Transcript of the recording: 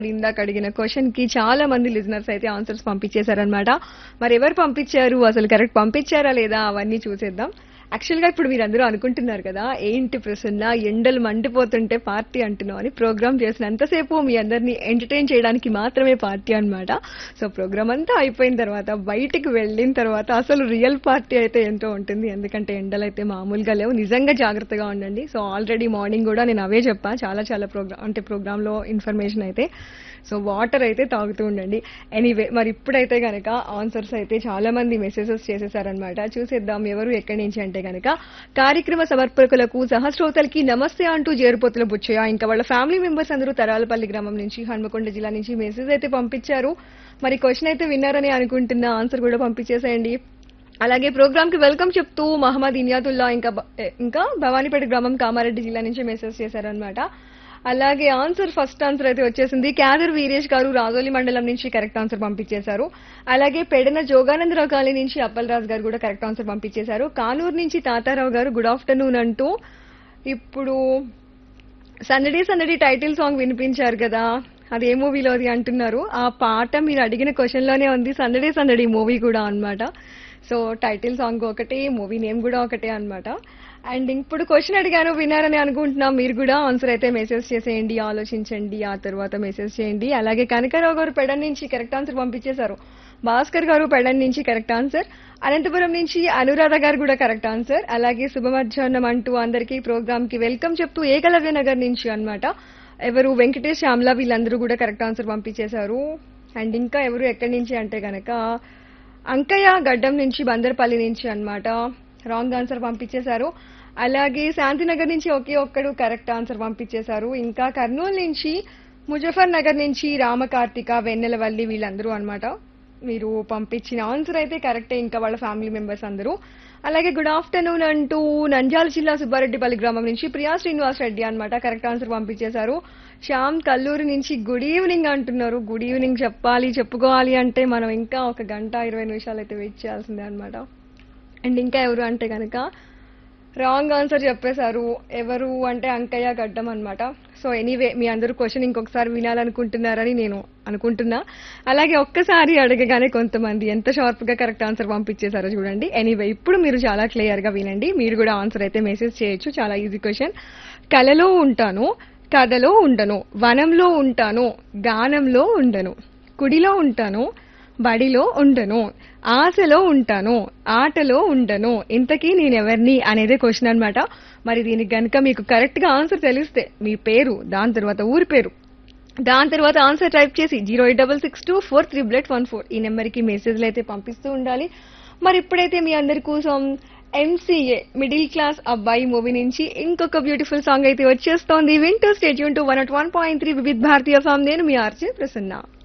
ఇందాక అడిగిన క్వశ్చన్ కి చాలా మంది లిజనర్స్ అయితే ఆన్సర్స్ పంపించేశారనమాట మరి ఎవరు పంపించారు అసలు కరెక్ట్ పంపించారా లేదా అవన్నీ చూసేద్దాం యాక్చువల్ గా ఇప్పుడు మీరందరూ అనుకుంటున్నారు కదా ఏంటి ప్రసన్న ఎండలు మండిపోతుంటే పార్టీ అంటున్నావు అని ప్రోగ్రామ్ చేసినంతసేపు మీ అందరినీ ఎంటర్టైన్ చేయడానికి మాత్రమే పార్టీ అన్నమాట సో ప్రోగ్రామ్ అంతా అయిపోయిన తర్వాత బయటికి వెళ్ళిన తర్వాత అసలు రియల్ పార్టీ అయితే ఎంతో ఉంటుంది ఎందుకంటే ఎండలు అయితే మామూలుగా లేవు నిజంగా జాగ్రత్తగా ఉండండి సో ఆల్రెడీ మార్నింగ్ కూడా నేను అవే చెప్పా చాలా చాలా ప్రోగ్రామ్ అంటే ప్రోగ్రామ్ లో ఇన్ఫర్మేషన్ అయితే సో వాటర్ అయితే తాగుతూ ఉండండి ఎనీవే మరి ఇప్పుడైతే గనక ఆన్సర్స్ అయితే చాలా మంది మెసేజెస్ చేసేసారనమాట చూసేద్దాం ఎవరు ఎక్కడి నుంచి అంటే గనక కార్యక్రమ సమర్పకులకు సహస్రోతలకి నమస్తే అంటూ జేరుపోతుల బుచ్చయ్య ఇంకా వాళ్ళ ఫ్యామిలీ మెంబర్స్ అందరూ తరాలపల్లి గ్రామం నుంచి హన్మకొండ జిల్లా నుంచి మెసేజ్ అయితే పంపించారు మరి క్వశ్చన్ అయితే విన్నారని అనుకుంటున్నా ఆన్సర్ కూడా పంపించేసేయండి అలాగే ప్రోగ్రామ్ కి వెల్కమ్ చెప్తూ మహమ్మద్ ఇనియాతుల్లా ఇంకా బ- ఏ, ఇంకా భవానీపేట గ్రామం కామారెడ్డి జిల్లా నుంచి మెసేజ్ చేశారనమాట అలాగే ఆన్సర్ ఫస్ట్ ఆన్సర్ అయితే వచ్చేసింది క్యాదర్ వీరేష్ గారు రాజోలి మండలం నుంచి కరెక్ట్ ఆన్సర్ పంపించేశారు అలాగే పెడన జోగానందరావు కాలనీ నుంచి అప్పలరాజు గారు కూడా కరెక్ట్ ఆన్సర్ పంపించేశారు కానూరు నుంచి తాతారావు గారు గుడ్ ఆఫ్టర్నూన్ అంటూ ఇప్పుడు సందడి సందడి టైటిల్ సాంగ్ వినిపించారు కదా అది ఏ మూవీలోది అంటున్నారు ఆ పాట మీరు అడిగిన క్వశ్చన్ లోనే ఉంది సందడి సందడి మూవీ కూడా అన్నమాట సో టైటిల్ సాంగ్ ఒకటి మూవీ నేమ్ కూడా ఒకటే అన్నమాట అండ్ ఇప్పుడు క్వశ్చన్ అడిగాను విన్నారని అనుకుంటున్నాం మీరు కూడా ఆన్సర్ అయితే మెసేజ్ చేసేయండి ఆలోచించండి ఆ తర్వాత మెసేజ్ చేయండి అలాగే కనకరావు గారు పెడన్ నుంచి కరెక్ట్ ఆన్సర్ పంపించేశారు భాస్కర్ గారు పెడన్ నుంచి కరెక్ట్ ఆన్సర్ అనంతపురం నుంచి అనురాధ గారు కూడా కరెక్ట్ ఆన్సర్ అలాగే శుభ మధ్యాహ్నం అంటూ అందరికీ ప్రోగ్రామ్ కి వెల్కమ్ చెప్తూ ఏకలవ్య నగర్ నుంచి అన్నమాట ఎవరు వెంకటేష్ శ్యామ్ల వీళ్ళందరూ కూడా కరెక్ట్ ఆన్సర్ పంపించేశారు అండ్ ఇంకా ఎవరు ఎక్కడి నుంచి అంటే గనక అంకయ్య గడ్డం నుంచి బందర్పల్లి నుంచి అన్నమాట రాంగ్ ఆన్సర్ పంపించేశారు అలాగే శాంతినగర్ నుంచి ఒకే ఒక్కడు కరెక్ట్ ఆన్సర్ పంపించేశారు ఇంకా కర్నూలు నుంచి ముజఫర్ నగర్ నుంచి రామకార్తిక వెన్నెలవల్లి వీళ్ళందరూ అన్నమాట మీరు పంపించిన ఆన్సర్ అయితే కరెక్టే ఇంకా వాళ్ళ ఫ్యామిలీ మెంబర్స్ అందరూ అలాగే గుడ్ ఆఫ్టర్నూన్ అంటూ నంద్యాల జిల్లా సుబ్బారెడ్డిపల్లి గ్రామం నుంచి ప్రియా శ్రీనివాస్ రెడ్డి అన్నమాట కరెక్ట్ ఆన్సర్ పంపించేశారు శ్యామ్ కల్లూరు నుంచి గుడ్ ఈవినింగ్ అంటున్నారు గుడ్ ఈవినింగ్ చెప్పాలి చెప్పుకోవాలి అంటే మనం ఇంకా ఒక గంట ఇరవై నిమిషాలు అయితే వెయిట్ చేయాల్సిందే అన్నమాట అండ్ ఇంకా ఎవరు అంటే కనుక రాంగ్ ఆన్సర్ చెప్పేశారు ఎవరు అంటే అంకయ్య గడ్డం అన్నమాట సో ఎనీవే మీ అందరూ క్వశ్చన్ ఇంకొకసారి వినాలనుకుంటున్నారని నేను అనుకుంటున్నా అలాగే ఒక్కసారి అడగగానే కొంతమంది ఎంత షార్ప్ గా కరెక్ట్ ఆన్సర్ పంపించేశారో చూడండి ఎనీవే ఇప్పుడు మీరు చాలా క్లియర్ గా వినండి మీరు కూడా ఆన్సర్ అయితే మెసేజ్ చేయొచ్చు చాలా ఈజీ క్వశ్చన్ కలలో ఉంటాను కథలో ఉండను వనంలో ఉంటాను గానంలో ఉండను కుడిలో ఉంటాను బడిలో ఉండను ఆశలో ఉంటాను ఆటలో ఉండను ఇంతకీ నేనెవరిని అనేదే క్వశ్చన్ అన్నమాట మరి దీనికి గనుక మీకు కరెక్ట్ గా ఆన్సర్ తెలిస్తే మీ పేరు దాని తర్వాత ఊరి పేరు దాని తర్వాత ఆన్సర్ టైప్ చేసి zero eight double six two four triple eight one four ఈ నెంబర్కి మెసేజ్లు అయితే పంపిస్తూ ఉండాలి మరి ఇప్పుడైతే మీ అందరి కోసం ఎంసీఏ మిడిల్ క్లాస్ అబ్బాయి మూవీ నుంచి ఇంకొక బ్యూటిఫుల్ సాంగ్ అయితే వచ్చేస్తోంది వింటూ stay tuned to one at one point three Vividh Bharati FM నేను మీ ఆర్జే ప్రసన్న